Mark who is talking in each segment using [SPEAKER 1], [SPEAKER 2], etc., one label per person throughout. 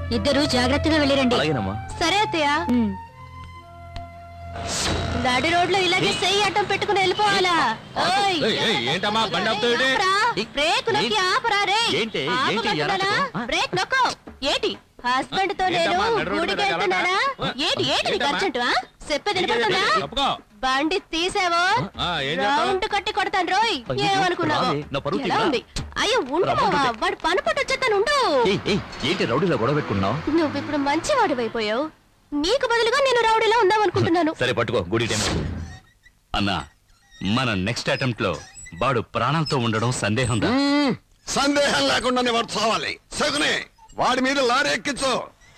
[SPEAKER 1] ఇద్దరు జాగ్రత్తగా వెళ్ళిరండి
[SPEAKER 2] అలాగేనమ్మా
[SPEAKER 3] సరే అత్తయ్య నడి రోడ్లో ఇలాగే చెయ్యి అడ్డం పెట్టుకుని వెళ్ళిపోవాలా ఓయ్,
[SPEAKER 4] ఏయ్, ఏయ్, ఏంటమ్మా బండి ఆపుతావు ఏంటి?
[SPEAKER 3] ఆపరా? బ్రేక్ నొక్కి ఆపరా రే
[SPEAKER 2] ఏంటి? ఏంటి
[SPEAKER 3] ఆపమంటున్నానా?
[SPEAKER 2] ఎలాగో? ఆ?
[SPEAKER 3] బ్రేక్ నొక్కో ఏంటి హస్బెండ్ తో నేను
[SPEAKER 4] ఏంటమ్మా, నడి రోడ్డు మీద
[SPEAKER 3] గుడికి వెళ్తున్నానా
[SPEAKER 4] ఎలాగా?
[SPEAKER 3] ఏంటి ఏంటి నీకు
[SPEAKER 4] ఏంటమ్మా?
[SPEAKER 3] అర్జెంటు ఆ? చెప్పేది వినపడుతుందా
[SPEAKER 4] తప్పుకో
[SPEAKER 3] బండి తీసావో
[SPEAKER 4] ఆ, ఏం చేస్తావు?
[SPEAKER 3] రౌండ్ కట్టి కొడతాను రోయ్
[SPEAKER 2] అయ్యో,
[SPEAKER 3] ఏమనుకున్నావు
[SPEAKER 2] రావే, నా పరువు
[SPEAKER 3] ఎలా
[SPEAKER 2] తీయరా?
[SPEAKER 3] ఉంది అయ్యో ఉండు
[SPEAKER 2] రమ్మంటుంటే.
[SPEAKER 3] మావా వాడు పని పట్టు వచ్చేస్తాను ఉండు
[SPEAKER 2] ఏయ్ ఏయ్ ఏంటి రౌడీలో గొడవ పెట్టుకున్నావు
[SPEAKER 3] నువ్వు ఇప్పుడు మంచివాడు అయిపోయావు నీకు బదులుగా నేను రౌడీలా ఉందాం అనుకుంటున్నాను
[SPEAKER 2] సరే పట్టుకో గుడి టైం
[SPEAKER 5] అన్నా మన నెక్స్ట్ అటెంప్ట్ లో వాడు ప్రాణాలతో ఉండడం సందేహం దా
[SPEAKER 6] మ్మ్. సందేహం లేకుండానే వాడు చావాలి సగునే వాడి మీద లారీ ఎక్కించు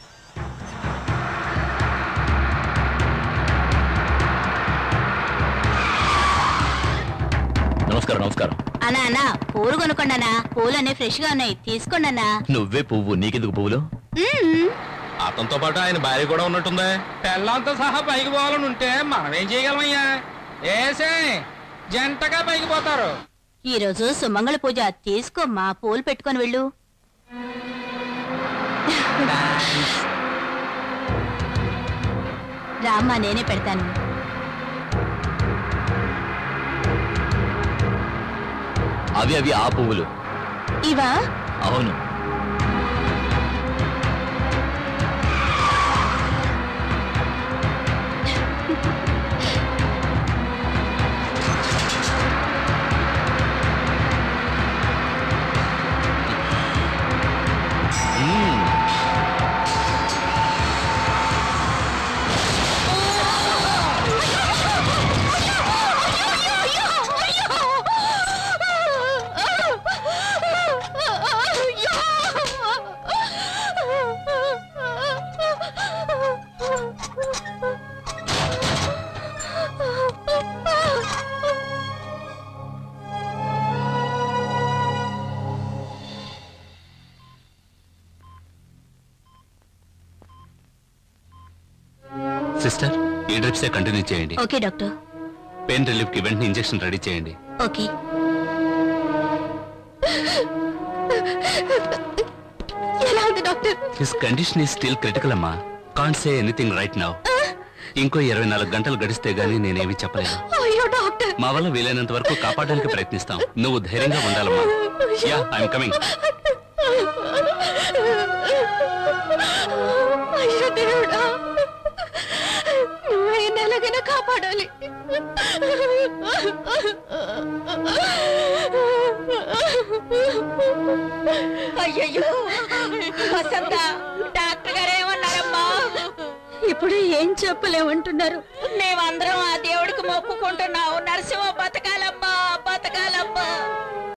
[SPEAKER 2] నమస్కారం నమస్కారం
[SPEAKER 1] అన్నా అన్నా పూలు కొనుక్కోండి పూలు అన్నీ ఫ్రెష్ గా ఉన్నాయి తీసుకోండి అన్నా
[SPEAKER 2] నువ్వే పువ్వు నీకెందుకు పువ్వులు
[SPEAKER 4] అతనితో పాటు ఆయన భార్య కూడా ఉన్నట్టుందే
[SPEAKER 7] పెళ్ళంతో సహా పైకి పోవాలని ఉంటే మనం ఏం చేయగలమయ్యా ఏసే జంటగా పైకి పోతారు
[SPEAKER 1] ఈ రోజు సుమంగళ పూజ తీసుకో మా పూలు పెట్టుకొని వెళ్ళు రామ్మా నేనే పెడతాను
[SPEAKER 2] అవి అవి ఆ పువ్వులు
[SPEAKER 3] ఇవా
[SPEAKER 2] అవును మ్మ్.
[SPEAKER 5] సిస్టర్ ఈ డ్రిప్సే కంటిన్యూ చేయండి
[SPEAKER 1] ఓకే డాక్టర్
[SPEAKER 5] పెయిన్ రిలీఫ్ కి వెంటనే ఇంజెక్షన్ రెడీ చేయండి
[SPEAKER 1] ఓకే
[SPEAKER 3] ఎలా ఉంది డాక్టర్
[SPEAKER 5] హిస్ కండిషన్ ఈ స్టిల్ క్రిటికల్ అమ్మా can't say anything right now ఇంకో ఇరవై నాలుగు గంటలు గడిస్తే గానీ నేనేమి చెప్పలేను
[SPEAKER 3] అయ్యో డాక్టర్
[SPEAKER 5] మా వల్ల వీలైనంత వరకు కాపాడడానికి ప్రయత్నిస్తాం నువ్వు ధైర్యంగా ఉండాలమ్మా యా ఐఎమ్ కమింగ్
[SPEAKER 3] అయ్యో దేవుడా నువ్వు ఈయన ఎలాగైనా కాపాడాలి
[SPEAKER 1] అయ్యయ్యో వసంత డాక్టర్ గారు ఏమన్నారమ్మా ఇప్పుడు ఏం చెప్పలేమంటున్నారు మేమందరం ఆ దేవుడికి మొక్కుకుంటున్నావు నరసింహ